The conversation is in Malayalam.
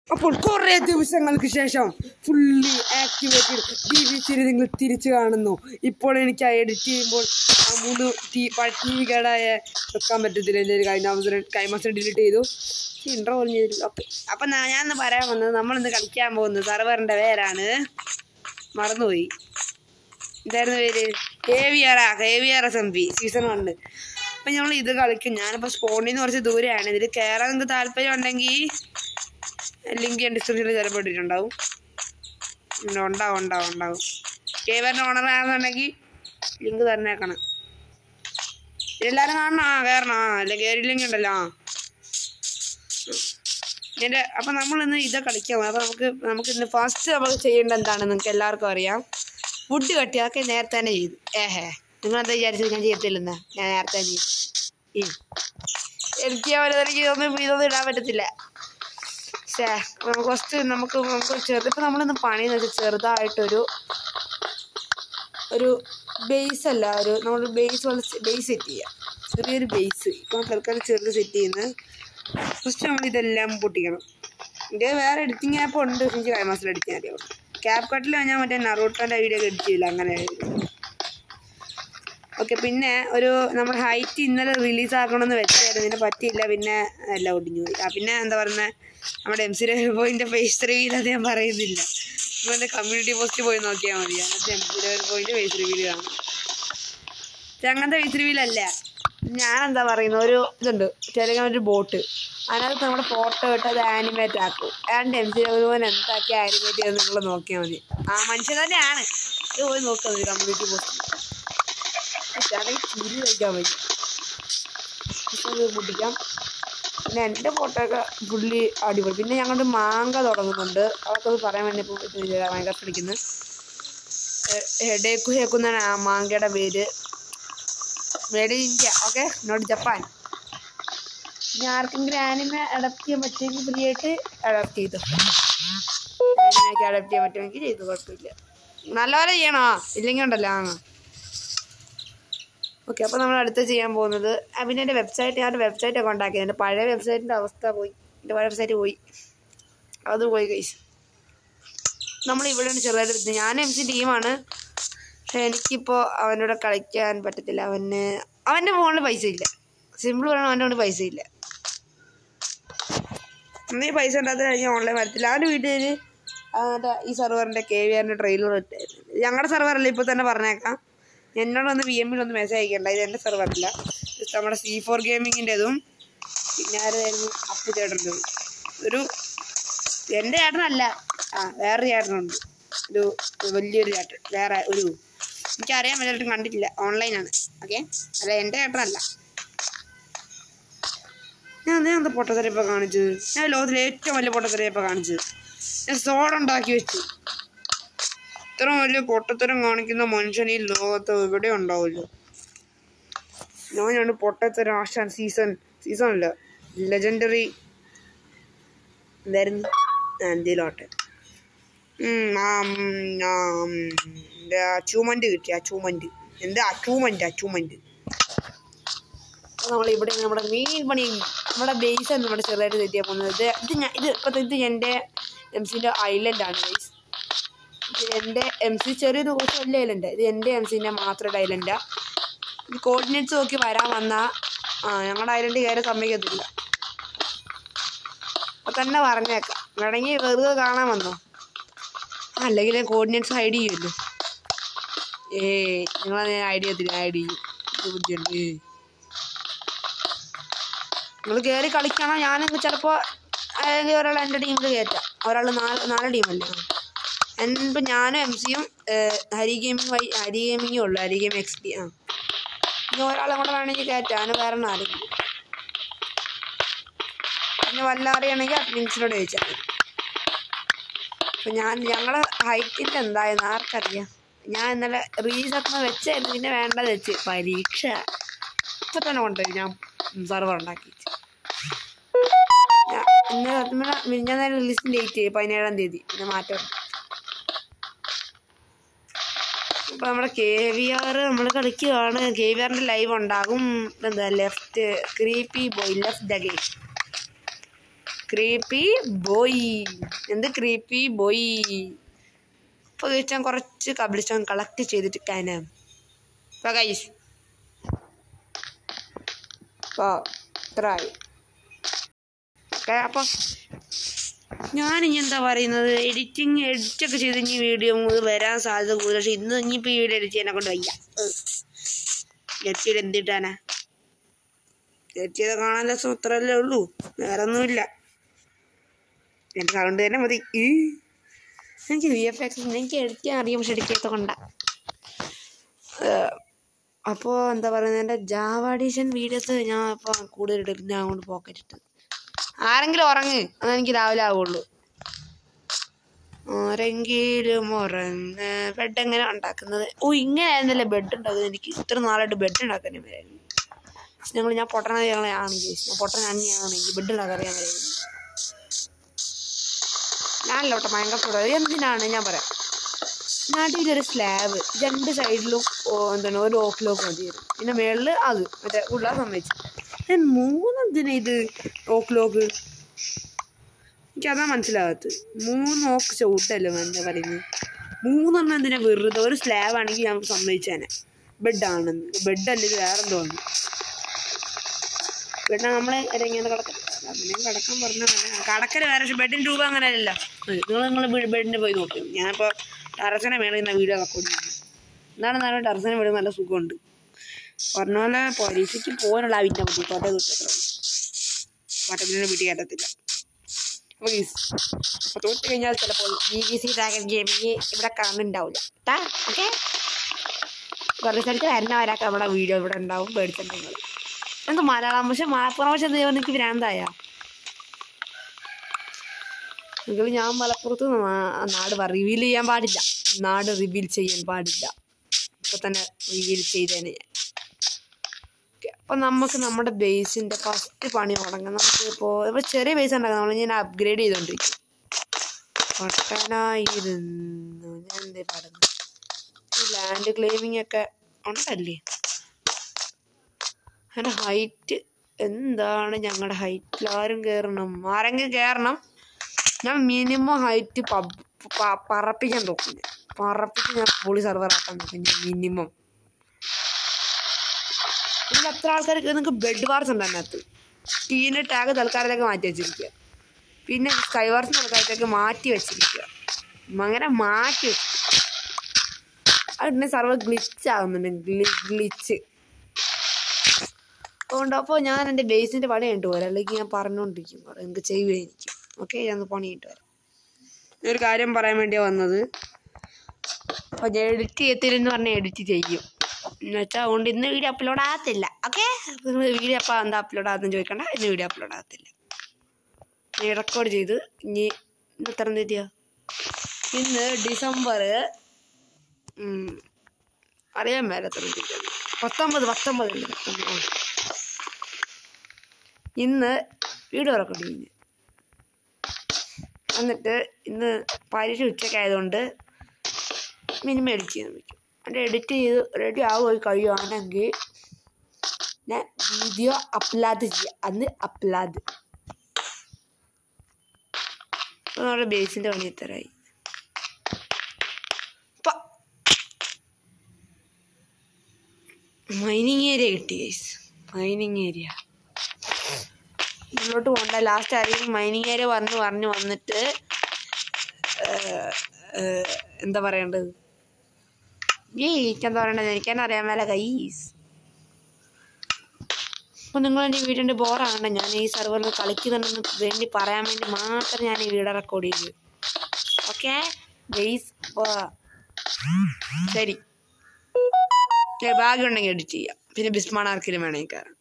അപ്പോൾ കുറെ ദിവസങ്ങൾക്ക് ശേഷം fully activated T V series നിങ്ങൾ തിരിച്ചു കാണുന്നു ഇപ്പോൾ എനിക്ക് എഡിറ്റ് ചെയ്യുമ്പോൾ ആ മൂന്ന് ടി ടി വി കേടായ വെക്കാൻ പറ്റത്തില്ല എൻ്റെ ഒരു കഴിഞ്ഞ അവസരം കൈമാസം ഡിലീറ്റ് ചെയ്തു ഇൻട്രോ പോലും ചെയ്തിട്ടില്ല ഓക്കെ അപ്പം ഞാനൊന്ന് പറയാൻ വന്നത് നമ്മളിന്ന് കളിക്കാൻ പോകുന്നത് സർവറിൻ്റെ പേരാണ് മറന്നുപോയി എന്തായിരുന്നു പേര് കെ വി ആർ ആ K V R S M P season one അപ്പം ഞങ്ങൾ ഇത് കളിക്കും ഞാനിപ്പോൾ സ്പോണിൽ നിന്ന് കുറച്ച് ദൂരെയാണ് ഇതിൽ കയറാൻ നിങ്ങൾക്ക് താല്പര്യം ഉണ്ടെങ്കിൽ ലിങ്ക് ഞാൻ ഡിസ്ക്രിപ്ഷനിൽ ചിലപ്പോൾ ഇട്ടിട്ടുണ്ടാവും ഉം, ഉണ്ടാവും ഉണ്ടാവും ഉണ്ടാവും കേവറിൻ്റെ ഓണറാണെന്നുണ്ടെങ്കിൽ ലിങ്ക് തന്നേക്കണം എല്ലാവരും കാണണം ആ കയറണം ആ അല്ല കയറിയില്ലെങ്കിൽ ഉണ്ടല്ലോ ആ എൻ്റെ അപ്പം നമ്മളിന്ന് ഇത് കളിക്കാം അപ്പം നമുക്ക് നമുക്ക് ഇന്ന് ഫസ്റ്റ് നമുക്ക് ചെയ്യേണ്ട എന്താണെന്ന് നിങ്ങൾക്ക് എല്ലാവർക്കും അറിയാം വുഡ് കട്ടി അതൊക്കെ നേരത്തെ തന്നെ ചെയ്തു ഏഹേ നിങ്ങളെന്താ വിചാരിച്ചത് ഞാൻ ചെയ്യത്തില്ലെന്ന് ഞാൻ നേരത്തെ ചെയ്തു ഈ എനിക്ക് ചെയ്യാൻ പറ്റുന്ന എനിക്ക് ഇതൊന്നും ഇതൊന്നും ഇടാൻ പറ്റത്തില്ല ഛേ നമുക്ക് ഫസ്റ്റ് നമുക്ക് നമുക്ക് ചെറുത് ഇപ്പം നമ്മളിന്ന് പണിയെന്ന് വെച്ചാൽ ചെറുതായിട്ടൊരു ഒരു ബേസ് അല്ല ഒരു നമ്മൾ ബേസ് പോലെ ബേസ് സെറ്റ് ചെയ്യാം ചെറിയൊരു ബേസ് ഇപ്പം തൽക്കാലം ചെറുത് സെറ്റ് ചെയ്യുന്നത് ഫസ്റ്റ് നമ്മൾ ഇതെല്ലാം പൊട്ടിക്കണം ഇത് വേറെ എഡിറ്റിംഗ് ആപ്പ് ഉണ്ട് എനിക്ക് കൈമാസം എഡിറ്റ് ചെയ്യാൻ അറിയാം ക്യാപ് കട്ടിൽ ഞാൻ മറ്റേ നറൂട്ടോൻ്റെ വീഡിയോ ഒക്കെ എഡിറ്റ് ചെയ്യില്ല അങ്ങനെ ഓക്കെ പിന്നെ ഒരു നമ്മൾ ഹൈറ്റ് ഇന്നലെ റിലീസ് ആക്കണമെന്ന് വെച്ചായിരുന്നു ഇതിന് പറ്റിയില്ല പിന്നെ എല്ലാം ഒടിഞ്ഞു പോയി ആ പിന്നെ എന്താ പറയുന്നത് നമ്മുടെ എം സി പോയിൻ്റെ ഫേസ് റിവീൽ അത് ഞാൻ പറയുന്നില്ല നിങ്ങളുടെ കമ്മ്യൂണിറ്റി പോസ്റ്റ് പോയി നോക്കിയാൽ മതി അങ്ങനത്തെ എം സി പോയിൻ്റെ ഫേസ് റിവീൽ കാണാം ഇത് അങ്ങനത്തെ ഫേസ് റിവീൽ അല്ല ഞാനെന്താ പറയുന്നത് ഒരു ഇതുണ്ട് ടെലിഗ്രാം ഒരു ബോട്ട് അതിനകത്ത് നമ്മുടെ ഫോട്ടോ ഇട്ട് അത് ആനിമേറ്റ് ആക്കും ആൻഡ് എം സി പോലെ എന്താക്കി ആനിമേറ്റ് ചെയ്ത് നിങ്ങൾ നോക്കിയാൽ മതി ആ മനുഷ്യൻ തന്നെയാണ് ഇത് പോയി നോക്കിയാൽ മതി കമ്മ്യൂണിറ്റി പോസ്റ്റ് അതാണെങ്കിൽ ചിരി വയ്ക്കാൻ പറ്റും പൊട്ടിക്കാം പിന്നെ എൻ്റെ ഫോട്ടോ ഒക്കെ പുള്ളി അടിപൊളി പിന്നെ ഞങ്ങളുടെ മാങ്ക തുടങ്ങുന്നുണ്ട് അതൊക്കെ ഒന്ന് പറയാൻ വേണ്ടി ഇപ്പോൾ ഭയങ്കര പിടിക്കുന്നത് ഹെഡേക്കു ഹേക്കു എന്നാണ് ആ മാങ്കയുടെ പേര് made in India okay not Japan ഇനി ആർക്കെങ്കിലും ആനിമെ അഡാപ്റ്റ് ചെയ്യാൻ പറ്റുമെങ്കിൽ ഫ്രീ ആയിട്ട് അഡാപ്റ്റ് ചെയ്തു ആനിമയൊക്കെ അഡാപ്റ്റ് ചെയ്യാൻ പറ്റുമെങ്കിൽ ചെയ്തു കുഴപ്പമില്ല നല്ലപോലെ ചെയ്യണോ ഇല്ലെങ്കിൽ ഉണ്ടല്ലോ ആ ഓക്കെ അപ്പോൾ നമ്മൾ അടുത്ത് ചെയ്യാൻ പോകുന്നത് ആ, പിന്നെ എൻ്റെ വെബ്സൈറ്റ് ഞാൻ വെബ്സൈറ്റ് ഒക്കെ ഉണ്ടാക്കിയത് എൻ്റെ പഴയ വെബ്സൈറ്റിൻ്റെ അവസ്ഥ പോയി എൻ്റെ പഴയ വെബ്സൈറ്റ് പോയി അത് പോയി കൈസ് നമ്മൾ ഇവിടെയാണ് ചെറുതായിട്ട് വരുന്നത് ഞാൻ എം സി ടീമാണ് പക്ഷേ എനിക്കിപ്പോൾ അവനോട് കളിക്കാൻ പറ്റത്തില്ല അവന് അവൻ്റെ ഫോണിൽ പൈസ ഇല്ല സിമ്പിൾ പറയണം അവൻ്റെ ഫോണിൽ പൈസ ഇല്ല നീ പൈസ ഉണ്ടാകാത്ത കഴിഞ്ഞാൽ ഓൺലൈൻ വരത്തില്ല അവൻ്റെ വീട്ടിൽ അവൻ്റെ ഈ സെർവറിൻ്റെ കെ വി ആറിൻ്റെ ട്രെയിലർ ഇട്ടായിരുന്നു ഞങ്ങളുടെ സെർവറല്ല ഇപ്പോൾ തന്നെ പറഞ്ഞേക്കാം എന്നോട് ഒന്ന് വി എമ്മിൽ ഒന്ന് മെസ്സേജ് അയക്കണ്ട ഇത് എൻ്റെ സെർവറില്ല ഇത് നമ്മുടെ സി ഫോർ ഗെയിമിങ്ങിൻ്റെതും പിന്നെ ആരായിരുന്നു അപ്പു ചേട്ടൻ്റെതും ഒരു എൻ്റെ ചേട്ടനല്ല ആ വേറൊരു ചേട്ടനുണ്ട് ഒരു വലിയൊരു ചേട്ടൻ വേറെ ഒരു എനിക്കറിയാൻ പറ്റായിട്ടും കണ്ടിട്ടില്ല ഓൺലൈനാണ് ഓക്കെ അല്ല എൻ്റെ ചേട്ടനല്ല ഞാൻ അതേ എന്താ പൊട്ടത്തരപ്പം കാണിച്ചത് ഞാൻ ലോകത്തിലെ ഏറ്റവും വലിയ പൊട്ടത്തരപ്പം കാണിച്ചത് ഞാൻ സോഡ ഉണ്ടാക്കി വെച്ചു ഇത്ര വലിയ പൊട്ടത്തരം കാണിക്കുന്ന മനുഷ്യൻ ഈ ലോകത്ത് എവിടെ ഉണ്ടാവില്ല ഞാനാണ് പൊട്ടത്തരം ആശാൻ സീസൺ സീസൺ അല്ല ലെജൻഡറി എന്തായിരുന്നു എന്തേലോട്ടെ അച്ചൂമൻ്റ് കിട്ടി അച്ചൂമൻ്റ് എന്താ അച്ചൂമൻ്റ് അച്ചൂമൻ്റ് നമ്മൾ ഇവിടെ നമ്മുടെ മെയിൻ പണി നമ്മുടെ ബേസ് ആണ് നമ്മുടെ ചെറുതായിട്ട് തെറ്റിയാൽ പോകുന്നത് ഇത് ഇത് ഞാൻ ഇത് ഇപ്പോഴത്തെ ഇത് എൻ്റെ എം സിൻ്റെ ഐലൻഡാണ് ബേസ് ഇത് എൻ്റെ എം സി ചെറിയൊരു കുറച്ച് വലിയ ഐലൻഡ് ഇത് എൻ്റെ എം സിൻ്റെ മാത്രം ഐലൻഡാണ് ഇത് കോർഡിനേറ്റ്സ് നോക്കി വരാൻ വന്നാൽ ആ ഞങ്ങളുടെ ഐലൻഡ് കയറി സമ്മതിക്കത്തില്ല അപ്പം തന്നെ പറഞ്ഞേക്കാം വേണമെങ്കിൽ വെറുതെ കാണാൻ വന്നോ അല്ലെങ്കിൽ കോർഡിനേറ്റ്സ് ഹൈഡ് ചെയ്യുമല്ലോ ഏയ് നിങ്ങളത് ഐഡിയ ചെയ്യത്തില്ല ഐഡ് ചെയ്യും ഇത് ബുദ്ധിയുണ്ട് ഏയ് നിങ്ങൾ കയറി കളിക്കണം ഞാനങ്ങ് ചിലപ്പോൾ അല്ലെങ്കിൽ ഒരാൾ എൻ്റെ ടീമിൽ കയറ്റാം ഒരാൾ നാല് നാല് ടീമല്ലേ എന്നിപ്പോൾ ഞാനും എം സിയും ഹരി ഗെയിമിങ് വൈ ഹരി ഗെയിമിങ്ങേ ഉള്ളൂ ഹരി ഗെയിം എക്സ് ഡി ആ ഇനി ഒരാളെ കൂടെ വേണമെങ്കിൽ കയറ്റാം അവന് വേറെ ആരെങ്കിലും പിന്നെ വല്ല അറിയണമെങ്കിൽ അഡ്മിൻസിനോട് ചോദിച്ചാൽ മതി അപ്പം ഞാൻ ഞങ്ങളെ ഹൈറ്റിൻ്റെ എന്തായെന്ന് ആർക്കറിയാം ഞാൻ ഇന്നലെ റീൽസ് ഒക്കെ വെച്ചായിരുന്നു പിന്നെ വേണ്ടത് വെച്ച് പരീക്ഷ ഇപ്പം തന്നെ കൊണ്ടുപോയി ഞാൻ സെർവർ ഉണ്ടാക്കി ഞാൻ ഇന്നലെ സത്യം പറഞ്ഞാൽ മിനിഞ്ഞാന്ന് റിലീസിന് ഡേറ്റ് പതിനേഴാം തീയതി പിന്നെ മാറ്റം അപ്പോൾ നമ്മുടെ കെ വി ആർ നമ്മൾ കളിക്കുകയാണ് കെ വി ആറിൻ്റെ ലൈവ് ഉണ്ടാകും എന്താ left creepy boy left the game creepy boy എന്ത് ക്രീപ്പി ബോയ് ഇപ്പോൾ ഞാൻ കുറച്ച് കബിളിസ്റ്റോൺ കളക്ട് ചെയ്തിട്ട് കാനാം ഇപ്പോൾ കൈസ് ഇപ്പോൾ ഇത്രയായി ഓക്കെ അപ്പോൾ ഞാൻ ഇനി എന്താ പറയുന്നത് എഡിറ്റിങ് എഡിറ്റൊക്കെ ചെയ്ത് ഇനി വീഡിയോ വരാൻ സാധ്യത കൂടുതൽ പക്ഷെ ഇന്ന് ഇനിയിപ്പോൾ ഈ വീഡിയോ എഡിറ്റ് ചെയ്യാനെ കൊണ്ട് വയ്യ എഡിറ്റ് ചെയ്ത് എന്തിട്ടാനാ എഡിറ്റ് ചെയ്ത് കാണാൻ രസം അത്രയല്ലേ ഉള്ളൂ വേറെ ഒന്നുമില്ല എൻ്റെ സൗണ്ട് തന്നെ മതി ഈ എനിക്ക് വി എഫ് എക്സ് എനിക്ക് എഡിറ്റ് ചെയ്യാൻ അറിയാം പക്ഷെ എഡിറ്റ് ചെയ്ത കൊണ്ട അപ്പോൾ എന്താ പറയുന്നത് എൻ്റെ ജാവ എഡിഷൻ വീഡിയോസ് ഞാൻ ഇപ്പോൾ കൂടുതൽ ഇടും ഞാൻ അങ്ങോട്ട് പോക്കറ്റ് ഇട്ട് ആരെങ്കിലും ഉറങ്ങ് അതെനിക്ക് എനിക്ക് രാവിലെ ആവുള്ളൂ ആരെങ്കിലും ഉറങ്ങ് ബെഡ് എങ്ങനെ ഉണ്ടാക്കുന്നത് ഓ ഇങ്ങനെയായിരുന്നല്ലേ ബെഡ് ഉണ്ടാക്കുന്നത് എനിക്ക് ഇത്ര നാളായിട്ട് ബെഡ് ഉണ്ടാക്കാൻ വരായിരുന്നു ഞങ്ങൾ ഞാൻ പൊട്ടണത് ഞങ്ങളാണ് ഞാൻ പൊട്ടനാണെങ്കിൽ ബെഡ് ഉണ്ടാക്കാൻ അറിയാൻ കഴിയുന്നത് ഞാനല്ല കേട്ടോ ഭയങ്കര കൂടുതൽ എന്തിനാണ് ഞാൻ പറയാം നടുവിലൊരു സ്ലാബ് രണ്ട് സൈഡിലും ഓ, എന്താണ് ഒരു ഓക്കിലോക്ക് മതി വരും പിന്നെ മേളിൽ അത് മറ്റേ ഉള്ള സമ്മതിച്ചു ഞാൻ മൂന്നെന്തിനാ ഇത് ഓക്കിലോക്ക് എനിക്കതാ മനസ്സിലാകത്ത് മൂന്ന് ഓക്ക് ചവിട്ടല്ലേ എന്താ പറയുന്നത് മൂന്നെണ്ണം എന്തിനാ വെറുതെ ഒരു സ്ലാബ് ആണെങ്കിൽ ഞാൻ സമ്മതിച്ചേനെ ബെഡാണെന്ന് ബെഡ് അല്ലെങ്കിൽ വേറെ എന്തോ ആണ് ബെഡ് നമ്മളെ ഇങ്ങനെ കിടക്കാം അങ്ങനെയും കിടക്കാൻ പറഞ്ഞാൽ കടക്കര വേറെ പക്ഷെ ബെഡിൻ്റെ രൂപ അങ്ങനെ അല്ലല്ലോ നിങ്ങൾ നിങ്ങൾ ബെഡിന് പോയി നോക്കും ഞാനിപ്പോൾ ടെറസിനെ മേളിൽ നിന്ന് വീഡിയോ റെക്കോർഡ് ചെയ്യുന്നു എന്താണ് നല്ല ടെറസിനെ വീട് നല്ല സുഖമുണ്ട് പറഞ്ഞ പോലെ പരീക്ഷയ്ക്ക് പോകാനുള്ള അവിൻ്റെ മതി തോട്ടം കിട്ടത്ര പട്ടത്തിൻ്റെ വീട്ടിൽ കയറ്റത്തില്ല അപ്പോൾ അപ്പോൾ തോറ്റ് കഴിഞ്ഞാൽ ചിലപ്പോൾ G B C dragon gaming ഇവിടെ കാണുന്നുണ്ടാവില്ല കേട്ടാ ഓക്കെ കുറേ സ്ഥലത്ത് വരുന്ന വരാക്ക നമ്മുടെ വീഡിയോ ഇവിടെ ഉണ്ടാവും പേടിച്ചിട്ട് നിങ്ങൾ എന്ത് മലയാളം പക്ഷെ മലപ്പുറം പക്ഷെ എന്ത് എനിക്ക് ഭ്രാന്തായ നിങ്ങൾ ഞാൻ മലപ്പുറത്ത് നാ- നാട് റിവീൽ ചെയ്യാൻ പാടില്ല നാട് റിവീൽ ചെയ്യാൻ പാടില്ല ഇപ്പൊ തന്നെ റിവീൽ ചെയ്തേനെ ഞാൻ Okay, അപ്പൊ നമുക്ക് നമ്മുടെ ബേസിന്റെ ഫസ്റ്റ് പണി തുടങ്ങാം നമുക്ക് ഇപ്പോൾ ഇപ്പൊ ചെറിയ ബേസ് ഉണ്ടാക്കാം നമ്മൾ ഞാൻ അപ്ഗ്രേഡ് ചെയ്തോണ്ടിരിക്കും പൊട്ടനായിരുന്നു ഞാൻ എന്തേ പറഞ്ഞു ലാൻഡ് ക്ലെയിമിംഗ് ഒക്കെ ഉണ്ടല്ലേ അതിൻ്റെ ഹൈറ്റ് എന്താണ് ഞങ്ങളുടെ ഹൈറ്റിൽ ആരും കയറണം ആരെങ്കിലും കയറണം ഞാൻ മിനിമം ഹൈറ്റ് പറപ്പിക്കാൻ നോക്കും ഞാൻ പറപ്പിച്ച് ഞാൻ പൊളി സർവർ ആക്കാൻ നോക്കും ഞാൻ മിനിമം ഇതിൽ എത്ര ആൾക്കാർ നിങ്ങൾക്ക് ബെഡ് വാർസ് ഉണ്ട് അതിനകത്ത് ടീൻ്റെ ടാഗ് തൽക്കാലത്തേക്ക് മാറ്റി വെച്ചിരിക്കുക പിന്നെ സ്കൈ വാർസ് തൽക്കാലത്തേക്ക് മാറ്റി വെച്ചിരിക്കുക അങ്ങനെ മാറ്റി വെച്ചു അതിൻ്റെ സർവർ ഗ്ലിച്ച് ആകുന്നുണ്ട് ഗ്ലിച്ച് അതുകൊണ്ട് അപ്പോൾ ഞാൻ എൻ്റെ ബേസിൻ്റെ പണി കണ്ടു പോരാ അല്ലെങ്കിൽ ഞാൻ പറഞ്ഞുകൊണ്ടിരിക്കും എനിക്ക് ചെയ്യുമായിരിക്കും ഓക്കെ ഞാൻ പണി ഇട്ട് വരാം ഒരു കാര്യം പറയാൻ വേണ്ടിയാണ് വന്നത് അപ്പോൾ ഞാൻ എഡിറ്റ് ചെയ്യത്തില്ലെന്ന് പറഞ്ഞാൽ എഡിറ്റ് ചെയ്യും എന്നുവെച്ചാൽ അതുകൊണ്ട് ഇന്ന് വീഡിയോ അപ്ലോഡ് ആകത്തില്ല ഓക്കെ നിങ്ങൾ വീഡിയോ അപ്പോൾ എന്താ അപ്ലോഡ് ആകുന്ന ചോദിക്കണ്ട ഇന്ന് വീഡിയോ അപ്ലോഡ് ആകത്തില്ല ഞാൻ റെക്കോർഡ് ചെയ്ത് ഇനി ഇന്ന് എത്ര തീയതിയാ ഇന്ന് ഡിസംബർ ഉം, അറിയാൻ മേലെ എത്ര തീയതിയാണ് പത്തൊമ്പത് പത്തൊമ്പത് ഉണ്ട് പത്തൊമ്പത് ആ. ഇന്ന് വീഡിയോ റെക്കോർഡ് ചെയ്യുന്നു എന്നിട്ട് ഇന്ന് പരീക്ഷ ഉച്ചയ്ക്കായതുകൊണ്ട് മിനിമം എഡിറ്റ് ചെയ്യാൻ പറ്റും എൻ്റെ എഡിറ്റ് ചെയ്ത് റെഡി ആവുകയും കഴിയുവാണെങ്കിൽ ഞാൻ വീഡിയോ അപ്ലോഡ് ചെയ്യാം അന്ന് അപ്ലോഡ് അപ്പോൾ നമ്മുടെ ബേസിൻ്റെ പണി എത്രയായി മൈനിങ് ഏരിയ കിട്ടി ഗൈസ് മൈനിങ് ഏരിയ മുന്നോട്ട് പോകണ്ട ലാസ്റ്റ് ആരെങ്കിലും മൈനിങ് ഏരിയ പറഞ്ഞു പറഞ്ഞു വന്നിട്ട് ഏഹ്, ഏഹ്, എന്താ പറയേണ്ടത് ഈ എന്താ പറയണ്ടത് എനിക്കെന്നെ അറിയാൻ മേല കൈസ് അപ്പം നിങ്ങൾ എൻ്റെ വീടിൻ്റെ ബോറാകണ്ട ഞാൻ ഈ സെർവറിൽ കളിക്കുന്നുണ്ടെന്ന് വേണ്ടി പറയാൻ വേണ്ടി മാത്രം ഞാൻ ഈ വീഡിയോ റെക്കോർഡ് ചെയ്തു ഓക്കെ ഗെയ്സ് ശരി ഭാഗ്യം ഉണ്ടെങ്കിൽ എഡിറ്റ് ചെയ്യാം പിന്നെ ബിസ്മാൺ ആർക്കിലും വേണമെങ്കിൽ കയറാം